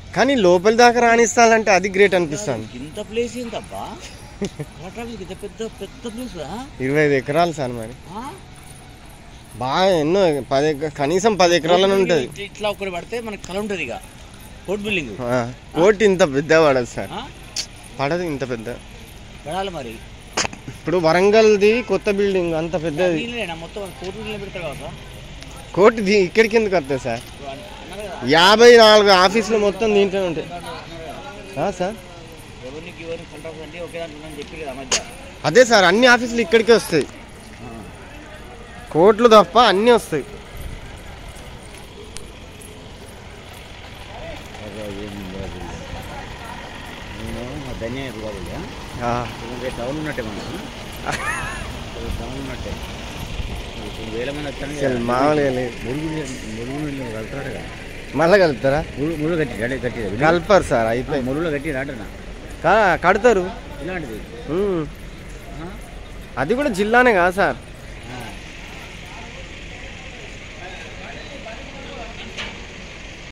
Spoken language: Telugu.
కానీ లోపల దాకా రాణిస్తానంటే అది గ్రేట్ అనిపిస్తుంది ఇంత ప్లేస్ ఏంటబ్బా వాటర్ ఇంత పెద్ద పెద్ద ప్లేస్ ఇరవై ఐదు ఎకరాలు సార్ మరి బాగా ఎన్నో పది ఎక- కనీసం పది ఎకరాలను ఉంటుంది ఇట్లా ఒకటి పడితే మనకి కల ఉంటుంది ఇక కోర్ట్ బిల్డింగ్ ఆ, కోటి ఇంత పెద్ద పడదు సార్ పడదు ఇంత పెద్ద పడాలి మరి ఇప్పుడు వరంగల్ది కొత్త బిల్డింగ్ అంత పెద్దది నీళ్ళేనా మొత్తం కోర్టు బిల్డింగ్ పెడతారు కదా సార్ కోటి దీ- ఇక్కడికి ఎందుకు వస్తుంది సార్ ఇప్పుడు అన్- అన్నారు కదా యాభై నాలుగు ఆఫీసులు మొత్తం దీంట్లో ఉంటాయి ఆ, సార్ ఎవరికి ఎవరికి కాంట్రాక్ట్ అంటే ఒకే దాంట్లో ఉందని చెప్పి కదా మధ్య అదే సార్ అన్ని ఆఫీసులు ఇక్కడికే వస్తాయి కోట్లు తప్ప అన్నీ వస్తాయి నేను మా ధన్య బాబుగా ఆ, రేపు టౌన్ ఉన్నట్టే మనం రేపు టౌన్ ఉన్నట్టే ఇప్పుడు వేల మంది వచ్చాను అసలు మామూలుగా లేదు మురుగు మురుగు కలుపుతాడు కదా మళ్ళా కలుపుతారా మురుగు మురుగు కట్టి రెడీ కట్టి కలపరు సార్ అయిపోయి మురుగులో కట్టి రాటనా కా- కడతారు ఇలాంటిది ఉమ్. ఆ? అది కూడా జిల్లానే కదా సార్